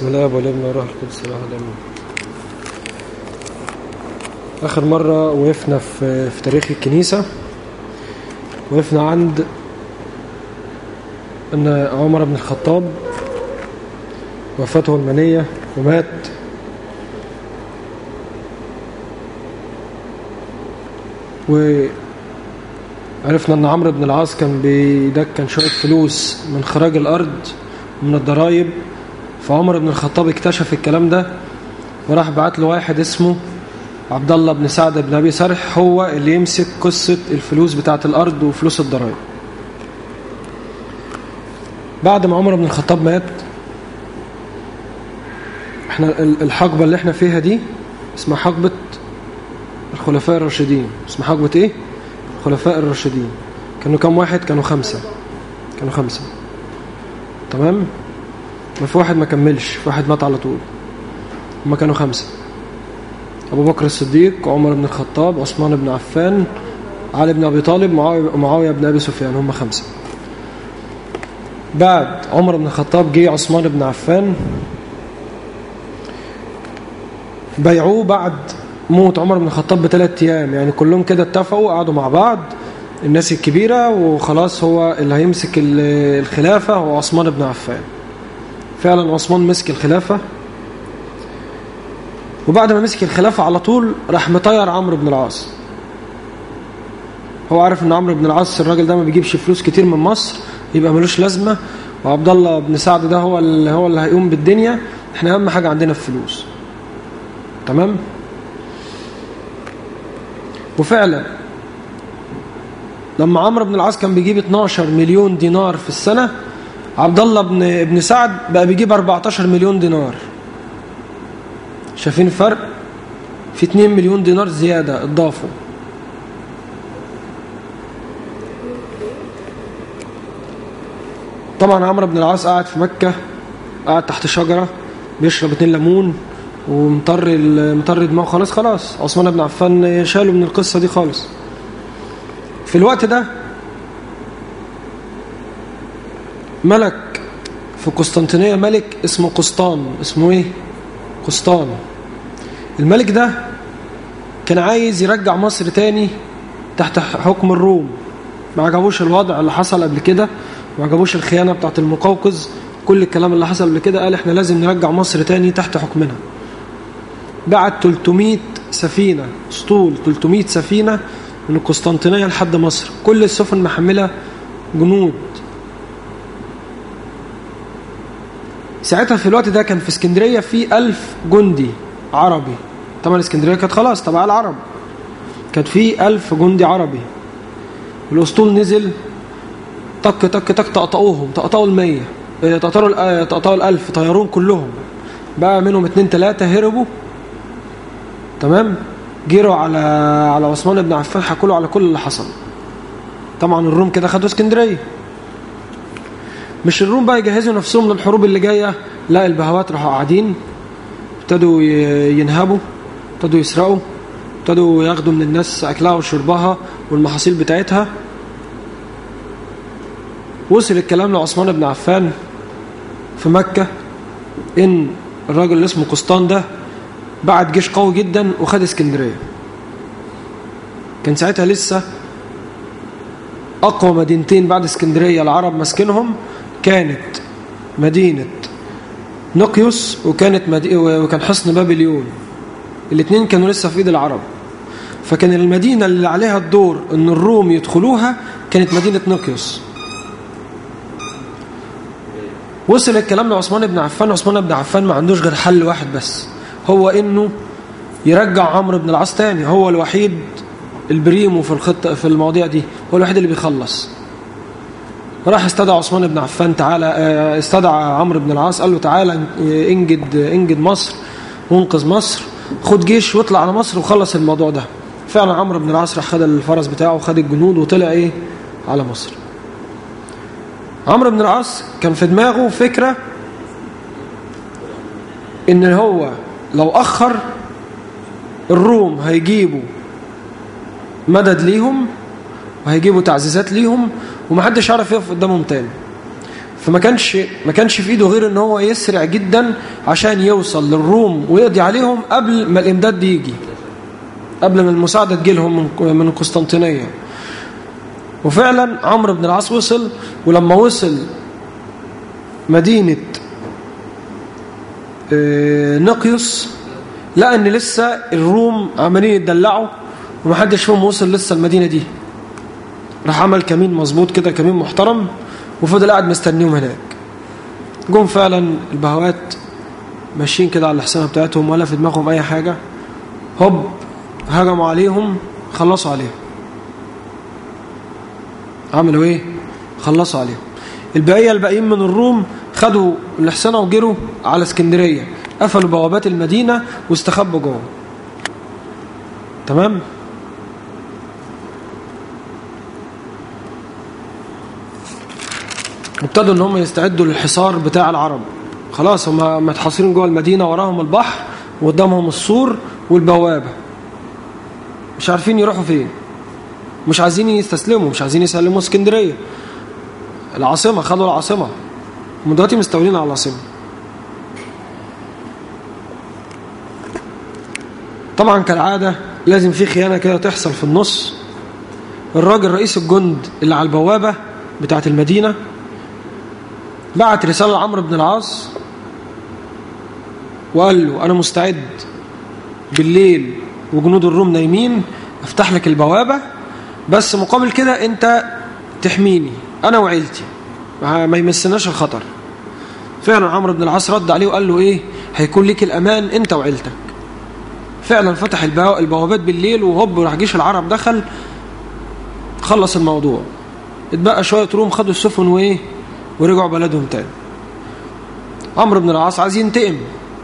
بسم الله والابن والروح القدس الله الامين اخر مره وقفنا في في تاريخ الكنيسه وقفنا عند ان عمر بن الخطاب وفاته المنيه ومات وعرفنا ان عمرو بن العاص كان بيدكن شويه فلوس من خراج الارض ومن الضرايب فعمر بن الخطاب اكتشف الكلام ده وراح بعت له واحد اسمه عبد الله بن سعد بن ابي سرح هو اللي يمسك قصه الفلوس بتاعه الارض وفلوس الضرايب بعد ما عمر بن الخطاب مات احنا الحقبه اللي احنا فيها دي اسمها حقبه الخلفاء الراشدين اسمها حقبه ايه الخلفاء الراشدين كانوا كام واحد كانوا خمسة كانوا خمسة تمام ما في واحد ما كملش في واحد مات على طول هما كانوا خمسة أبو بكر الصديق عمر بن الخطاب عثمان بن عفان علي بن أبي طالب معاوية بن أبي سفيان هم خمسة بعد عمر بن الخطاب جه عثمان بن عفان بيعوه بعد موت عمر بن الخطاب بثلاث أيام يعني كلهم كده اتفقوا قعدوا مع بعض الناس الكبيرة وخلاص هو اللي هيمسك الخلافة هو عثمان بن عفان فعلا عثمان مسك الخلافة وبعد ما مسك الخلافة على طول راح مطير عمرو بن العاص هو عارف ان عمرو بن العاص الراجل ده ما بيجيبش فلوس كتير من مصر يبقى ملوش لازمة وعبد الله بن سعد ده هو اللي هو اللي هيقوم بالدنيا احنا اهم حاجة عندنا الفلوس تمام وفعلا لما عمرو بن العاص كان بيجيب 12 مليون دينار في السنة عبد الله بن ابن سعد بقى بيجيب 14 مليون دينار شايفين الفرق في 2 مليون دينار زيادة اضافوا طبعا عمرو بن العاص قاعد في مكة قاعد تحت شجرة بيشرب اتنين ليمون ومطر مطر دماغه خلاص خلاص عثمان بن عفان شاله من القصة دي خالص في الوقت ده ملك في قسطنطينية ملك اسمه قسطان اسمه ايه قسطان الملك ده كان عايز يرجع مصر تاني تحت حكم الروم ما عجبوش الوضع اللي حصل قبل كده ما عجبوش الخيانة بتاعت المقوقز كل الكلام اللي حصل قبل كده قال احنا لازم نرجع مصر تاني تحت حكمنا بعت 300 سفينة اسطول 300 سفينة من القسطنطينية لحد مصر كل السفن محملة جنود ساعتها في الوقت ده كان في اسكندرية في ألف جندي عربي طبعا اسكندرية كانت خلاص تبع العرب كانت في ألف جندي عربي الأسطول نزل طك طك طك تقطعوهم تقطعوا المية تقطعوا تقطعوا الألف طيرون كلهم بقى منهم اتنين تلاتة هربوا تمام جيروا على على عثمان بن عفان حكوا له على كل اللي حصل طبعا الروم كده خدوا اسكندريه مش الروم بقى يجهزوا نفسهم للحروب اللي جايه لا البهوات راحوا قاعدين ابتدوا ينهبوا ابتدوا يسرقوا ابتدوا ياخدوا من الناس اكلها وشربها والمحاصيل بتاعتها وصل الكلام لعثمان بن عفان في مكه ان الراجل اللي اسمه قسطان ده بعت جيش قوي جدا وخد اسكندريه كان ساعتها لسه اقوى مدينتين بعد اسكندريه العرب ماسكينهم كانت مدينه نقيوس وكانت مدي... وكان حصن بابليون الاثنين كانوا لسه في ايد العرب فكان المدينه اللي عليها الدور ان الروم يدخلوها كانت مدينه نقيوس وصل الكلام لعثمان بن عفان عثمان بن عفان ما عندوش غير حل واحد بس هو انه يرجع عمرو بن العاص تاني هو الوحيد البريمو في الخطه في المواضيع دي هو الوحيد اللي بيخلص راح استدعى عثمان بن عفان تعالى استدعى عمرو بن العاص قال له تعالى انجد انجد مصر وانقذ مصر خد جيش واطلع على مصر وخلص الموضوع ده فعلا عمرو بن العاص راح خد الفرس بتاعه وخد الجنود وطلع ايه على مصر عمرو بن العاص كان في دماغه فكره ان هو لو أخر الروم هيجيبوا مدد ليهم وهيجيبوا تعزيزات ليهم ومحدش عارف يقف قدامهم تاني فما كانش ما كانش في ايده غير ان هو يسرع جدا عشان يوصل للروم ويقضي عليهم قبل ما الامداد دي يجي قبل ما المساعده تجي لهم من من القسطنطينيه وفعلا عمرو بن العاص وصل ولما وصل مدينه آه، نقيوس لقى ان لسه الروم عمالين يتدلعوا ومحدش فيهم وصل لسه المدينه دي راح عمل كمين مظبوط كده كمين محترم وفضل قاعد مستنيهم هناك جم فعلا البهوات ماشيين كده على الحسنه بتاعتهم ولا في دماغهم اي حاجه هوب هجموا عليهم خلصوا عليهم عملوا ايه خلصوا عليهم البقيه الباقيين من الروم خدوا الحصنه وجروا على اسكندريه قفلوا بوابات المدينه واستخبوا جوه تمام ابتدوا ان هم يستعدوا للحصار بتاع العرب خلاص هم متحاصرين جوه المدينه وراهم البحر وقدامهم السور والبوابه مش عارفين يروحوا فين مش عايزين يستسلموا مش عايزين يسلموا اسكندريه العاصمه خدوا العاصمه هم دلوقتي مستولين على العاصمه طبعا كالعاده لازم في خيانه كده تحصل في النص الراجل رئيس الجند اللي على البوابه بتاعه المدينه بعت رساله لعمرو بن العاص وقال له انا مستعد بالليل وجنود الروم نايمين افتح لك البوابه بس مقابل كده انت تحميني انا وعيلتي ما ما يمسناش الخطر فعلا عمرو بن العاص رد عليه وقال له ايه هيكون لك الامان انت وعيلتك فعلا فتح البوا- البوابات بالليل وهوب راح جيش العرب دخل خلص الموضوع اتبقى شويه روم خدوا السفن وايه ورجعوا بلدهم تاني عمرو بن العاص عايز ينتقم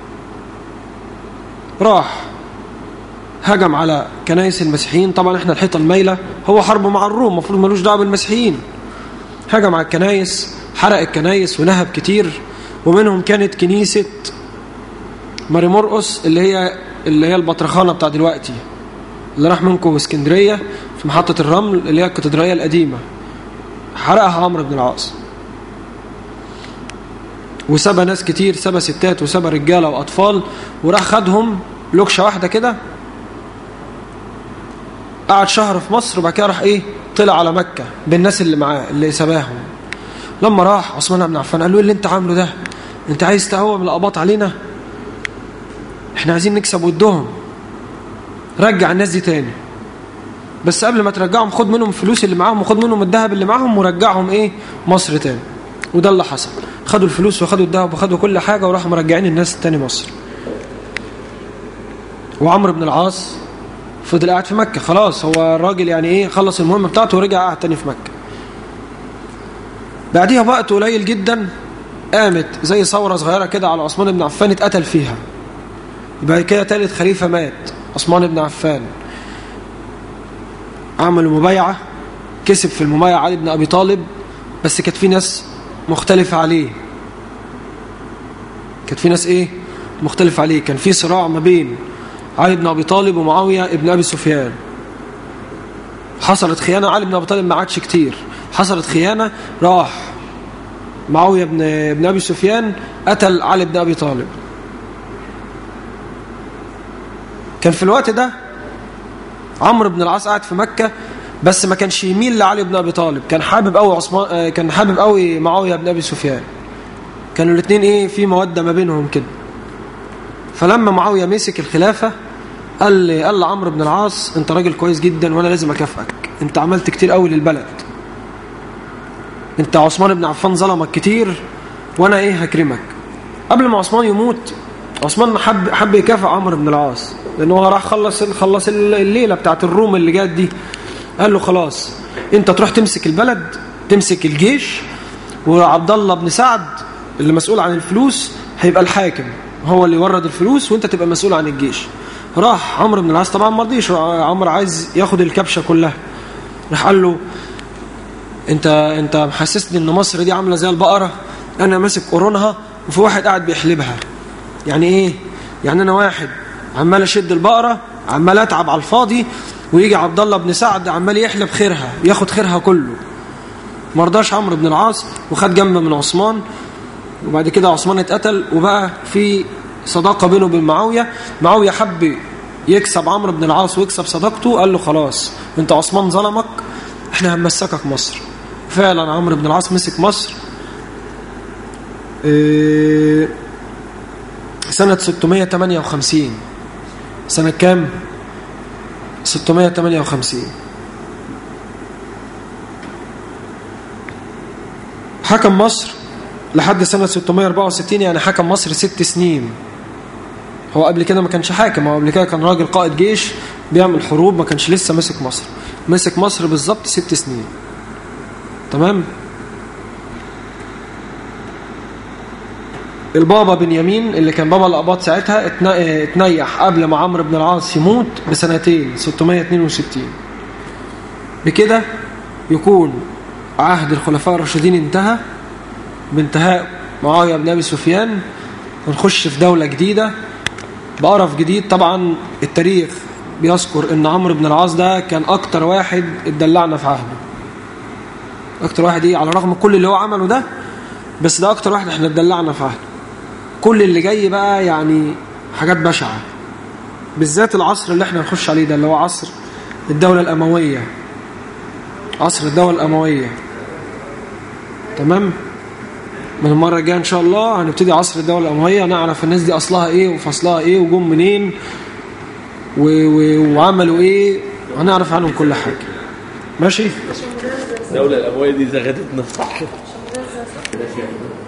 راح هجم على كنايس المسيحيين طبعا احنا الحيطه المايله هو حرب مع الروم المفروض ملوش دعوه بالمسيحيين هجم على الكنايس حرق الكنايس ونهب كتير ومنهم كانت كنيسه ماري مرقس اللي هي اللي هي البطرخانه بتاع دلوقتي اللي راح منكم اسكندريه في محطه الرمل اللي هي الكاتدرائيه القديمه حرقها عمرو بن العاص وسبى ناس كتير سبى ستات وسبى رجاله واطفال وراح خدهم لوكشه واحده كده قعد شهر في مصر وبعد كده راح ايه طلع على مكه بالناس اللي معاه اللي سباهم لما راح عثمان بن عفان قال له ايه اللي انت عامله ده انت عايز تقوم الاباط علينا احنا عايزين نكسب ودهم رجع الناس دي تاني بس قبل ما ترجعهم خد منهم الفلوس اللي معاهم وخد منهم الذهب اللي معاهم ورجعهم ايه مصر تاني وده اللي حصل خدوا الفلوس وخدوا الذهب وخدوا كل حاجه وراحوا مرجعين الناس تاني مصر وعمرو بن العاص فضل قاعد في مكه خلاص هو الراجل يعني ايه خلص المهمه بتاعته ورجع قاعد تاني في مكه بعديها وقت قليل جدا قامت زي ثوره صغيره كده على عثمان بن عفان اتقتل فيها يبقى كده تالت خليفه مات عثمان بن عفان عملوا مبايعه كسب في المبايعه علي بن ابي طالب بس كانت في ناس مختلفه عليه كانت في ناس ايه مختلفه عليه كان في صراع ما بين علي بن ابي طالب ومعاويه ابن ابي سفيان حصلت خيانه علي بن ابي طالب ما عادش كتير حصلت خيانه راح معاويه بن ابن ابي سفيان قتل علي بن ابي طالب كان في الوقت ده عمرو بن العاص قاعد في مكه بس ما كانش يميل لعلي بن ابي طالب كان حابب قوي عثمان آه، كان حابب قوي معاويه بن ابي سفيان كانوا الاثنين ايه في موده ما بينهم كده فلما معاويه مسك الخلافه قال لي قال لعمرو بن العاص انت راجل كويس جدا وانا لازم اكافئك انت عملت كتير قوي للبلد انت عثمان بن عفان ظلمك كتير وانا ايه هكرمك قبل ما عثمان يموت عثمان حب حب يكافئ عمرو بن العاص لان هو راح خلص خلص الليله بتاعت الروم اللي جات دي قال له خلاص انت تروح تمسك البلد تمسك الجيش وعبد الله بن سعد اللي مسؤول عن الفلوس هيبقى الحاكم هو اللي يورد الفلوس وانت تبقى مسؤول عن الجيش راح عمرو بن العاص طبعا ما رضيش عمرو عايز ياخد الكبشه كلها راح قال له انت انت محسسني ان مصر دي عامله زي البقره انا ماسك قرونها وفي واحد قاعد بيحلبها يعني ايه يعني انا واحد عمال اشد البقره عمال اتعب على الفاضي ويجي عبد الله بن سعد عمال يحلب خيرها ياخد خيرها كله مرضاش عمرو بن العاص وخد جنب من عثمان وبعد كده عثمان اتقتل وبقى في صداقة بينه وبين معاوية معاوية حب يكسب عمرو بن العاص ويكسب صداقته قال له خلاص انت عثمان ظلمك احنا هنمسكك مصر فعلا عمرو بن العاص مسك مصر اه سنة 658 سنة كام 658 حكم مصر لحد سنة 664 يعني حكم مصر ست سنين هو قبل كده ما كانش حاكم هو قبل كده كان راجل قائد جيش بيعمل حروب ما كانش لسه مسك مصر مسك مصر بالظبط ست سنين تمام البابا بنيامين اللي كان بابا الأباط ساعتها اتنيح قبل ما عمرو بن العاص يموت بسنتين 662 بكده يكون عهد الخلفاء الراشدين انتهى بانتهاء معاوية بن أبي سفيان ونخش في دولة جديدة بقرف جديد طبعا التاريخ بيذكر ان عمرو بن العاص ده كان اكتر واحد اتدلعنا في عهده اكتر واحد ايه على الرغم كل اللي هو عمله ده بس ده اكتر واحد احنا اتدلعنا في عهده كل اللي جاي بقى يعني حاجات بشعة بالذات العصر اللي احنا نخش عليه ده اللي هو عصر الدولة الأموية عصر الدولة الأموية تمام من المرة الجاية إن شاء الله هنبتدي عصر الدولة الأموية نعرف الناس دي أصلها إيه وفصلها إيه وجم منين و... و... وعملوا إيه هنعرف عنهم كل حاجة ماشي الدولة الأموية دي زغدتنا صح